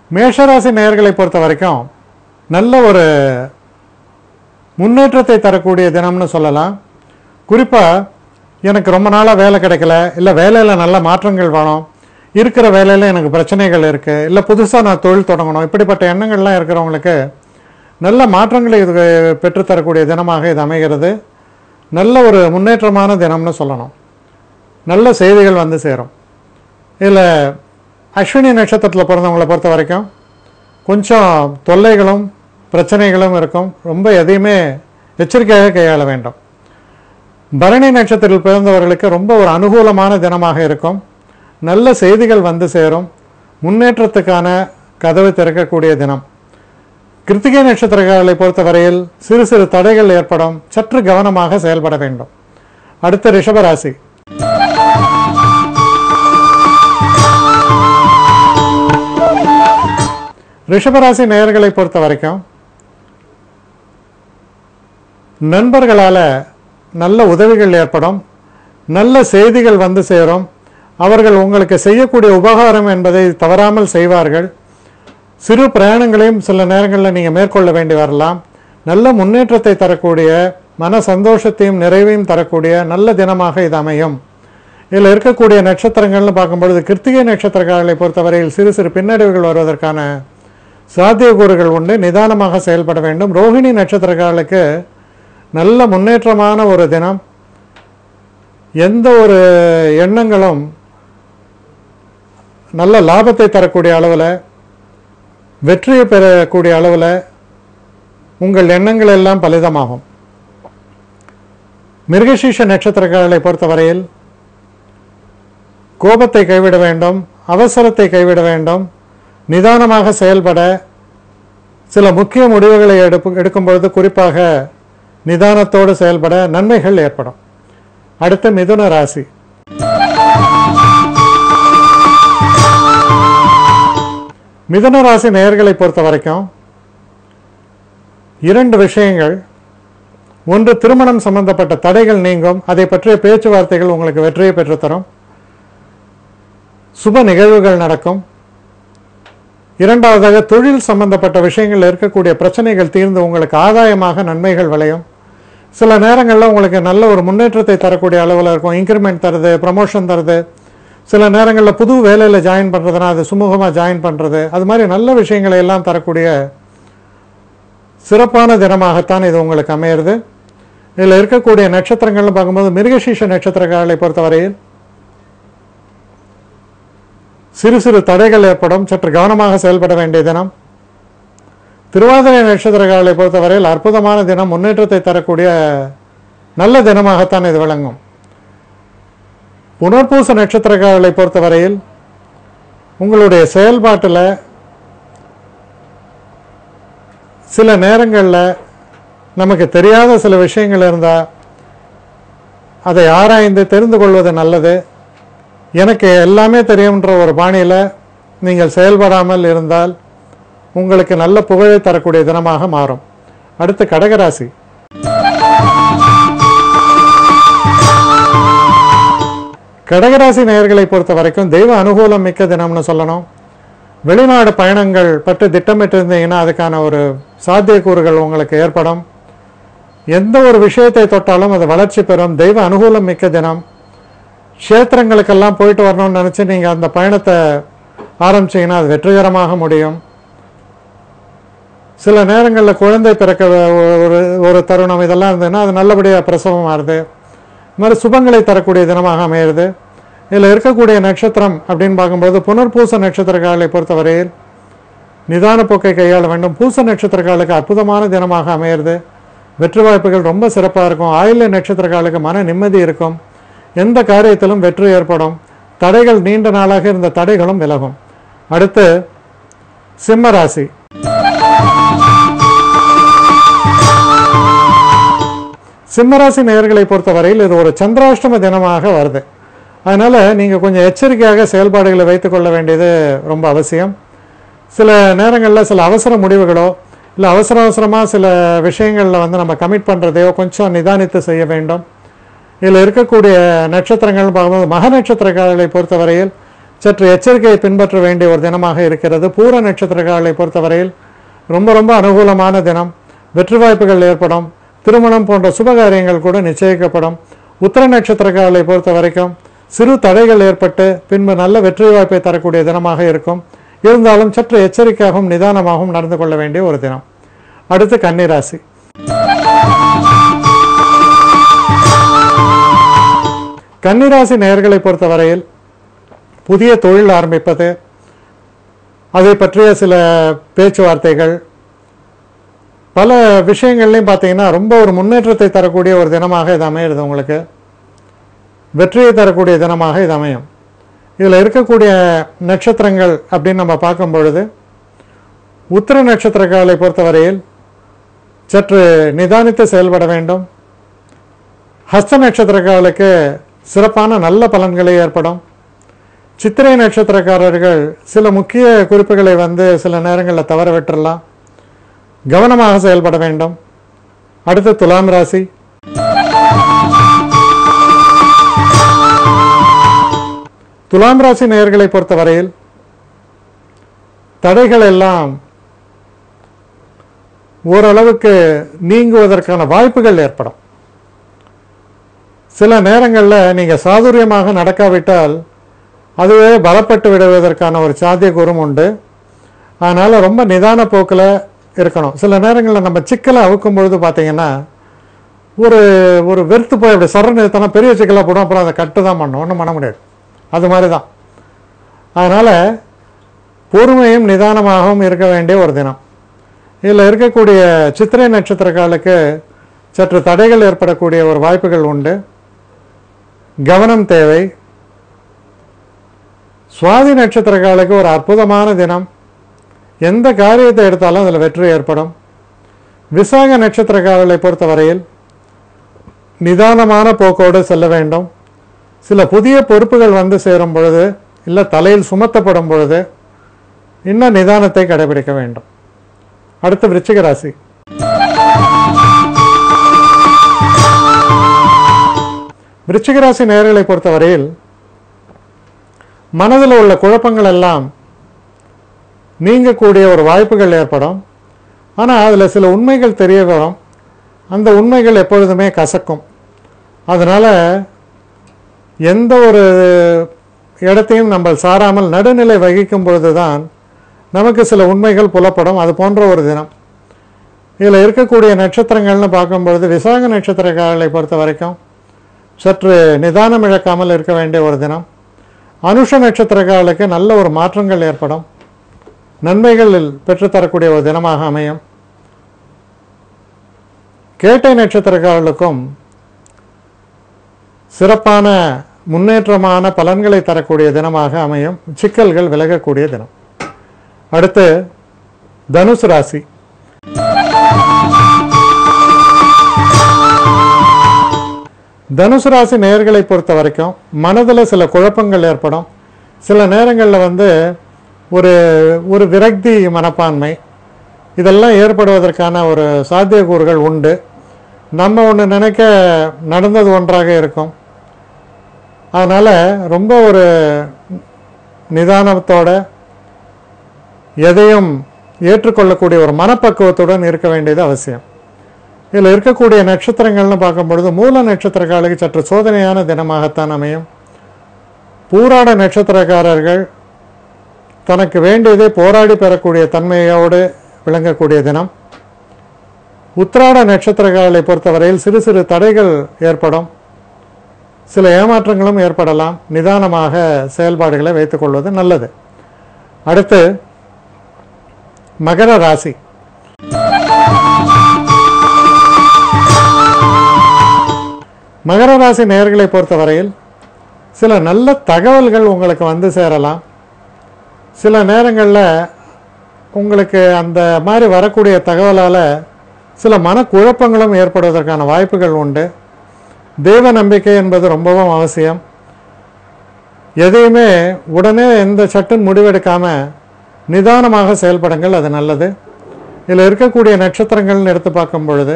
மேஷராசி நேயர்களை பொறுத்த வரைக்கும் நல்ல ஒரு முன்னேற்றத்தை தரக்கூடிய தினம்னு சொல்லலாம் குறிப்பாக எனக்கு ரொம்ப நாளாக வேலை கிடைக்கல இல்லை வேலையில் நல்ல மாற்றங்கள் வேணும் இருக்கிற வேலையில் எனக்கு பிரச்சனைகள் இருக்குது இல்லை புதுசாக நான் தொழில் தொடங்கணும் இப்படிப்பட்ட எண்ணங்கள்லாம் இருக்கிறவங்களுக்கு நல்ல மாற்றங்களை இது பெற்றுத்தரக்கூடிய தினமாக இது அமைகிறது நல்ல ஒரு முன்னேற்றமான தினம்னு சொல்லணும் நல்ல செய்திகள் வந்து சேரும் இதில் அஸ்வினி நட்சத்திரத்தில் பிறந்தவங்களை பொறுத்த வரைக்கும் கொஞ்சம் தொல்லைகளும் பிரச்சனைகளும் இருக்கும் ரொம்ப எதையுமே எச்சரிக்கையாக கையாள வேண்டும் பரணி நட்சத்திரத்தில் பிறந்தவர்களுக்கு ரொம்ப ஒரு அனுகூலமான தினமாக இருக்கும் நல்ல செய்திகள் வந்து சேரும் முன்னேற்றத்துக்கான கதவு திறக்கக்கூடிய தினம் கிருத்திகை நட்சத்திரங்களை பொறுத்தவரையில் சிறு சிறு தடைகள் ஏற்படும் சற்று கவனமாக செயல்பட வேண்டும் அடுத்த ரிஷபராசி ரிஷபராசி நேயர்களை பொறுத்த வரைக்கும் நண்பர்களால் நல்ல உதவிகள் ஏற்படும் நல்ல செய்திகள் வந்து சேரும் அவர்கள் உங்களுக்கு செய்யக்கூடிய உபகாரம் என்பதை தவறாமல் செய்வார்கள் சிறு பிரயாணங்களையும் சில நேரங்களில் நீங்கள் மேற்கொள்ள வேண்டி வரலாம் நல்ல முன்னேற்றத்தை தரக்கூடிய மன சந்தோஷத்தையும் நிறைவையும் தரக்கூடிய நல்ல தினமாக இது அமையும் இதில் இருக்கக்கூடிய நட்சத்திரங்கள்னு பார்க்கும்பொழுது கிருத்திகை நட்சத்திரக்காரர்களை பொறுத்தவரையில் சிறு சிறு பின்னடைவுகள் வருவதற்கான சாத்தியக்கூறுகள் உண்டு நிதானமாக செயல்பட வேண்டும் ரோஹிணி நட்சத்திரக்காரர்களுக்கு நல்ல முன்னேற்றமான ஒரு தினம் எந்த ஒரு எண்ணங்களும் நல்ல லாபத்தை தரக்கூடிய அளவில் வெற்றியை பெறக்கூடிய அளவில் உங்கள் எண்ணங்கள் எல்லாம் பலிதமாகும் மிருகசீஷ நட்சத்திரக்காரர்களை பொறுத்தவரையில் கோபத்தை கைவிட வேண்டும் அவசரத்தை கைவிட வேண்டும் நிதானமாக செயல்பட சில முக்கிய முடிவுகளை எடுப்பு எடுக்கும் பொழுது குறிப்பாக நிதானத்தோடு செயல்பட நன்மைகள் ஏற்படும் அடுத்து மிதுன ராசி மிதுன ராசி நேயர்களை பொறுத்த வரைக்கும் இரண்டு விஷயங்கள் ஒன்று திருமணம் சம்பந்தப்பட்ட தடைகள் நீங்கும் அதை பற்றிய பேச்சுவார்த்தைகள் உங்களுக்கு வெற்றியை பெற்றுத்தரும் சுப நிகழ்வுகள் நடக்கும் இரண்டாவதாக தொழில் சம்பந்தப்பட்ட விஷயங்கள் இருக்கக்கூடிய பிரச்சனைகள் தீர்ந்து உங்களுக்கு ஆதாயமாக நன்மைகள் விளையும் சில நேரங்களில் உங்களுக்கு நல்ல ஒரு முன்னேற்றத்தை தரக்கூடிய அளவில் இருக்கும் இன்க்ரிமெண்ட் தருது ப்ரமோஷன் தருது சில நேரங்களில் புது வேலையில் ஜாயின் பண்ணுறதுனா அது சுமூகமாக ஜாயின் பண்ணுறது அது மாதிரி நல்ல விஷயங்களை எல்லாம் தரக்கூடிய சிறப்பான தினமாகத்தான் இது உங்களுக்கு அமையிறது இதில் இருக்கக்கூடிய நட்சத்திரங்கள்னு பார்க்கும்போது மிருகசீஷ நட்சத்திரக்காரர்களை பொறுத்தவரையில் சிறு சிறு தடைகள் ஏற்படும் சற்று கவனமாக செயல்பட வேண்டிய தினம் திருவாதிரை நட்சத்திரக்காரர்களை பொறுத்தவரையில் அற்புதமான தினம் முன்னேற்றத்தை தரக்கூடிய நல்ல தினமாகத்தான் இது விளங்கும் புனர்பூச நட்சத்திரக்காரர்களை பொறுத்தவரையில் உங்களுடைய செயல்பாட்டில் சில நேரங்களில் நமக்கு தெரியாத சில விஷயங்கள் இருந்தால் அதை ஆராய்ந்து தெரிந்து கொள்வது நல்லது எனக்கு எல்லாமே தெரியும்ன்ற ஒரு பாணியில் நீங்கள் செயல்படாமல் இருந்தால் உங்களுக்கு நல்ல புகழை தரக்கூடிய தினமாக மாறும் அடுத்து கடகராசி கடகராசி நேயர்களை பொறுத்த வரைக்கும் தெய்வ அனுகூலம் மிக்க தினம்னு சொல்லணும் வெளிநாடு பயணங்கள் பற்றி திட்டமிட்டிருந்தீங்கன்னா அதுக்கான ஒரு சாத்தியக்கூறுகள் உங்களுக்கு ஏற்படும் எந்த ஒரு விஷயத்தை தொட்டாலும் அது வளர்ச்சி பெறும் தெய்வ அனுகூலம் மிக்க தினம் க்ஷேத்திரங்களுக்கெல்லாம் போயிட்டு வரணும்னு நினச்சி நீங்கள் அந்த பயணத்தை ஆரம்பிச்சீங்கன்னா அது வெற்றிகரமாக முடியும் சில நேரங்களில் குழந்தை பிறக்க ஒரு ஒரு தருணம் இதெல்லாம் இருந்ததுன்னா அது நல்லபடியாக பிரசவம் ஆகுது இது மாதிரி சுபங்களை தரக்கூடிய தினமாக அமையிறது இதில் இருக்கக்கூடிய நட்சத்திரம் அப்படின்னு பார்க்கும்போது புனர்பூச நட்சத்திரக்காரர்களை பொறுத்தவரையில் நிதான போக்கை கையாள வேண்டும் பூச நட்சத்திரக்காலுக்கு அற்புதமான தினமாக அமையிறது வெற்றி வாய்ப்புகள் ரொம்ப சிறப்பாக இருக்கும் ஆயில்ய நட்சத்திரக்காலுக்கு மன நிம்மதி இருக்கும் எந்த காரியத்திலும் வெற்றி ஏற்படும் தடைகள் நீண்ட நாளாக இருந்த தடைகளும் விலகும் அடுத்து சிம்ம ராசி சிம்மராசி நேயர்களை பொறுத்தவரையில் இது ஒரு சந்திராஷ்டம தினமாக வருது அதனால் நீங்கள் கொஞ்சம் எச்சரிக்கையாக செயல்பாடுகளை வைத்துக்கொள்ள வேண்டியது ரொம்ப அவசியம் சில நேரங்களில் சில அவசர முடிவுகளோ இல்லை அவசர அவசரமாக சில விஷயங்களில் வந்து நம்ம கமிட் பண்ணுறதையோ கொஞ்சம் நிதானித்து செய்ய வேண்டும் இதில் இருக்கக்கூடிய நட்சத்திரங்கள்னு பார்க்கும்போது மக நட்சத்திரக்காரர்களை பொறுத்தவரையில் சற்று எச்சரிக்கையை பின்பற்ற வேண்டிய ஒரு தினமாக இருக்கிறது பூர நட்சத்திரக்காரர்களை பொறுத்தவரையில் ரொம்ப ரொம்ப அனுகூலமான தினம் வெற்றி வாய்ப்புகள் ஏற்படும் திருமணம் போன்ற சுபகாரியங்கள் கூட நிச்சயிக்கப்படும் உத்தர நட்சத்திரக்காரர்களை பொறுத்த வரைக்கும் சிறு தடைகள் ஏற்பட்டு பின்பு நல்ல வெற்றி வாய்ப்பை தரக்கூடிய தினமாக இருக்கும் இருந்தாலும் சற்று எச்சரிக்கையாகவும் நிதானமாகவும் நடந்து கொள்ள வேண்டிய ஒரு தினம் அடுத்து கன்னிராசி கன்னிராசி நேயர்களை பொறுத்தவரையில் புதிய தொழில் ஆரம்பிப்பது அதை பற்றிய சில பேச்சுவார்த்தைகள் பல விஷயங்கள்லையும் பார்த்தீங்கன்னா ரொம்ப ஒரு முன்னேற்றத்தை தரக்கூடிய ஒரு தினமாக இது அமையிறது உங்களுக்கு வெற்றியை தரக்கூடிய தினமாக இது அமையும் இதில் இருக்கக்கூடிய நட்சத்திரங்கள் அப்படின்னு நம்ம பார்க்கும் பொழுது உத்திர நட்சத்திரக்காலை பொறுத்தவரையில் சற்று நிதானித்து செயல்பட வேண்டும் ஹஸ்த நட்சத்திரக்காலுக்கு சிறப்பான நல்ல பலன்களே ஏற்படும் சித்திரை நட்சத்திரக்காரர்கள் சில முக்கிய குறிப்புகளை வந்து சில நேரங்களில் தவற விட்டுறலாம் கவனமாக செயல்பட வேண்டும் அடுத்து துலாம் ராசி துலாம் ராசி நேயர்களை பொறுத்தவரையில் தடைகள் எல்லாம் ஓரளவுக்கு நீங்குவதற்கான வாய்ப்புகள் ஏற்படும் சில நேரங்களில் நீங்கள் சாதுரியமாக நடக்காவிட்டால் அதுவே பலப்பட்டு விடுவதற்கான ஒரு சாத்தியக்கூறும் உண்டு அதனால் ரொம்ப நிதான போக்கில் இருக்கணும் சில நேரங்களில் நம்ம சிக்கலை அவுக்கும் பொழுது பார்த்தீங்கன்னா ஒரு ஒரு வெறுத்து போய் அப்படி சரண எடுத்தோன்னா பெரிய சிக்கலாக போடும் அப்புறம் அதை கட்டு தான் பண்ணணும் ஒன்றும் பண்ண முடியாது அது மாதிரி தான் அதனால் பொறுமையும் நிதானமாகவும் இருக்க வேண்டிய ஒரு தினம் இதில் இருக்கக்கூடிய சித்திரை நட்சத்திரக்காலுக்கு சற்று தடைகள் ஏற்படக்கூடிய ஒரு வாய்ப்புகள் உண்டு கவனம் தேவை சுவாதி நட்சத்திரக்காலுக்கு ஒரு அற்புதமான தினம் எந்த காரியத்தை எடுத்தாலும் அதில் வெற்றி ஏற்படும் விசாக நட்சத்திரக்காரர்களை பொறுத்தவரையில் நிதானமான போக்கோடு செல்ல வேண்டும் சில புதிய பொறுப்புகள் வந்து சேரும் பொழுது இல்லை தலையில் சுமத்தப்படும் பொழுது இன்னும் நிதானத்தை கடைபிடிக்க வேண்டும் அடுத்து விருச்சிக ராசி விருச்சிக ராசி நேயர்களை பொறுத்தவரையில் மனதில் உள்ள குழப்பங்கள் எல்லாம் நீங்கக்கூடிய ஒரு வாய்ப்புகள் ஏற்படும் ஆனால் அதில் சில உண்மைகள் தெரிய வரும் அந்த உண்மைகள் எப்பொழுதுமே கசக்கும் அதனால் எந்த ஒரு இடத்தையும் நம்ம சாராமல் நடுநிலை வகிக்கும் பொழுது தான் நமக்கு சில உண்மைகள் புலப்படும் அது போன்ற ஒரு தினம் இதில் இருக்கக்கூடிய நட்சத்திரங்கள்னு பார்க்கும்பொழுது விசாக நட்சத்திரக்காரர்களை பொறுத்த வரைக்கும் சற்று நிதானம் இழக்காமல் இருக்க வேண்டிய ஒரு தினம் அனுஷ நட்சத்திரக்காரர்களுக்கு நல்ல ஒரு மாற்றங்கள் ஏற்படும் நன்மைகள் பெற்றுத்தரக்கூடிய ஒரு தினமாக அமையும் கேட்டை நட்சத்திரக்காரர்களுக்கும் சிறப்பான முன்னேற்றமான பலன்களை தரக்கூடிய தினமாக அமையும் சிக்கல்கள் விலகக்கூடிய தினம் அடுத்து தனுசு ராசி தனுசு ராசி நேயர்களை பொறுத்த வரைக்கும் மனதில் சில குழப்பங்கள் ஏற்படும் சில நேரங்களில் வந்து ஒரு ஒரு விரக்தி மனப்பான்மை இதெல்லாம் ஏற்படுவதற்கான ஒரு சாத்தியக்கூறுகள் உண்டு நம்ம ஒன்று நினைக்க நடந்தது ஒன்றாக இருக்கும் அதனால் ரொம்ப ஒரு நிதானத்தோட எதையும் ஏற்றுக்கொள்ளக்கூடிய ஒரு மனப்பக்குவத்துடன் இருக்க வேண்டியது அவசியம் இதில் இருக்கக்கூடிய நட்சத்திரங்கள்னு பார்க்கும் பொழுது மூல நட்சத்திரக்காலுக்கு சற்று சோதனையான தினமாகத்தான் அமையும் பூராட நட்சத்திரக்காரர்கள் தனக்கு வேண்டியதை போராடி பெறக்கூடிய தன்மையோடு விளங்கக்கூடிய தினம் உத்திராட நட்சத்திரக்காரர்களை பொறுத்தவரையில் சிறு சிறு தடைகள் ஏற்படும் சில ஏமாற்றங்களும் ஏற்படலாம் நிதானமாக செயல்பாடுகளை வைத்துக்கொள்வது நல்லது அடுத்து மகர ராசி மகர ராசி நேயர்களை பொறுத்தவரையில் சில நல்ல தகவல்கள் உங்களுக்கு வந்து சேரலாம் சில நேரங்களில் உங்களுக்கு அந்த மாதிரி வரக்கூடிய தகவலால் சில மனக்குழப்பங்களும் ஏற்படுவதற்கான வாய்ப்புகள் உண்டு தெய்வ நம்பிக்கை என்பது ரொம்பவும் அவசியம் எதையுமே உடனே எந்த சட்டுன்னு முடிவெடுக்காமல் நிதானமாக செயல்படுங்கள் அது நல்லது இதில் இருக்கக்கூடிய நட்சத்திரங்கள்னு எடுத்து பார்க்கும் பொழுது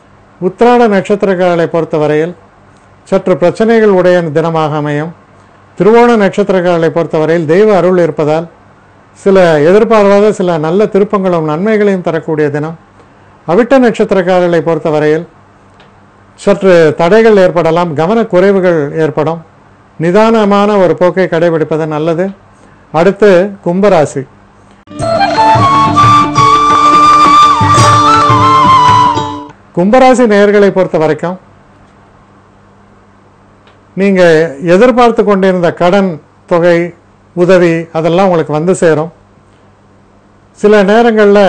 உத்திராட நட்சத்திரங்களை பொறுத்தவரையில் சற்று பிரச்சனைகள் உடைய தினமாக அமையும் திருவோண நட்சத்திரக்காரர்களை பொறுத்தவரையில் தெய்வ அருள் இருப்பதால் சில எதிர்பாராத சில நல்ல திருப்பங்களும் நன்மைகளையும் தரக்கூடிய தினம் அவிட்ட நட்சத்திரக்காரர்களை பொறுத்தவரையில் சற்று தடைகள் ஏற்படலாம் கவனக்குறைவுகள் ஏற்படும் நிதானமான ஒரு போக்கை கடைபிடிப்பது நல்லது அடுத்து கும்பராசி கும்பராசி நேயர்களை பொறுத்த வரைக்கும் நீங்கள் எதிர்பார்த்து கொண்டிருந்த கடன் தொகை உதவி அதெல்லாம் உங்களுக்கு வந்து சேரும் சில நேரங்களில்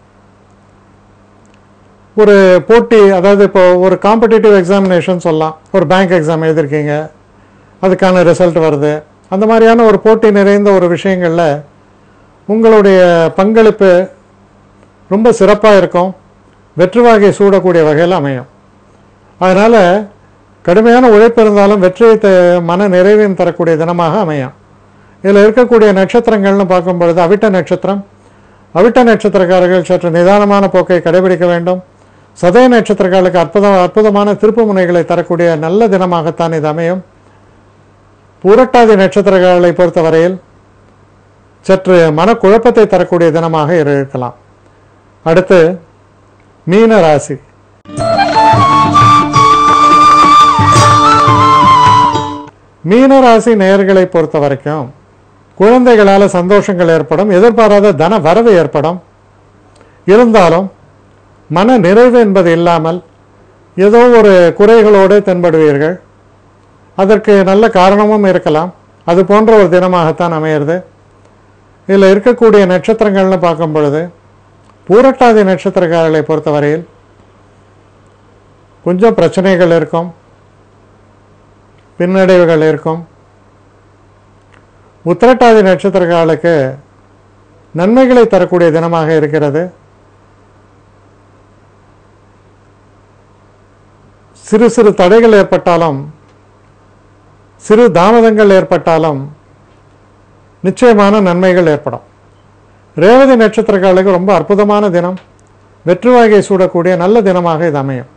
ஒரு போட்டி அதாவது இப்போ ஒரு காம்படிட்டிவ் எக்ஸாமினேஷன் சொல்லலாம் ஒரு பேங்க் எக்ஸாம் எழுதிருக்கீங்க அதுக்கான ரிசல்ட் வருது அந்த மாதிரியான ஒரு போட்டி நிறைந்த ஒரு விஷயங்களில் உங்களுடைய பங்களிப்பு ரொம்ப சிறப்பாக இருக்கும் வெற்றி வாகை சூடக்கூடிய வகையில் அமையும் அதனால் கடுமையான உழைப்பு இருந்தாலும் வெற்றியை த மன நிறைவையும் தரக்கூடிய தினமாக அமையும் இதில் இருக்கக்கூடிய நட்சத்திரங்கள்னு பார்க்கும் பொழுது அவிட்ட நட்சத்திரம் அவிட்ட நட்சத்திரக்காரர்கள் சற்று நிதானமான போக்கை கடைபிடிக்க வேண்டும் சதய நட்சத்திரக்காரர்களுக்கு அற்புதம் அற்புதமான திருப்பு முனைகளை தரக்கூடிய நல்ல தினமாகத்தான் இது அமையும் பூரட்டாதி நட்சத்திரக்காரர்களை பொறுத்தவரையில் சற்று மனக்குழப்பத்தை தரக்கூடிய தினமாக இருக்கலாம் அடுத்து மீன ராசி மீன ராசி நேயர்களை பொறுத்த வரைக்கும் குழந்தைகளால் சந்தோஷங்கள் ஏற்படும் எதிர்பாராத தன வரவு ஏற்படும் இருந்தாலும் மன நிறைவு என்பது இல்லாமல் ஏதோ ஒரு குறைகளோடு தென்படுவீர்கள் அதற்கு நல்ல காரணமும் இருக்கலாம் அது போன்ற ஒரு தினமாகத்தான் அமையிறது இதில் இருக்கக்கூடிய நட்சத்திரங்கள்னு பார்க்கும் பொழுது பூரட்டாதி நட்சத்திரக்காரர்களை பொறுத்தவரையில் கொஞ்சம் பிரச்சனைகள் இருக்கும் பின்னடைவுகள் இருக்கும் உத்திரட்டாதி நட்சத்திரக்காரர்களுக்கு நன்மைகளை தரக்கூடிய தினமாக இருக்கிறது சிறு சிறு தடைகள் ஏற்பட்டாலும் சிறு தாமதங்கள் ஏற்பட்டாலும் நிச்சயமான நன்மைகள் ஏற்படும் ரேவதி நட்சத்திரக்காரர்களுக்கு ரொம்ப அற்புதமான தினம் வெற்றி வாகை சூடக்கூடிய நல்ல தினமாக இது அமையும்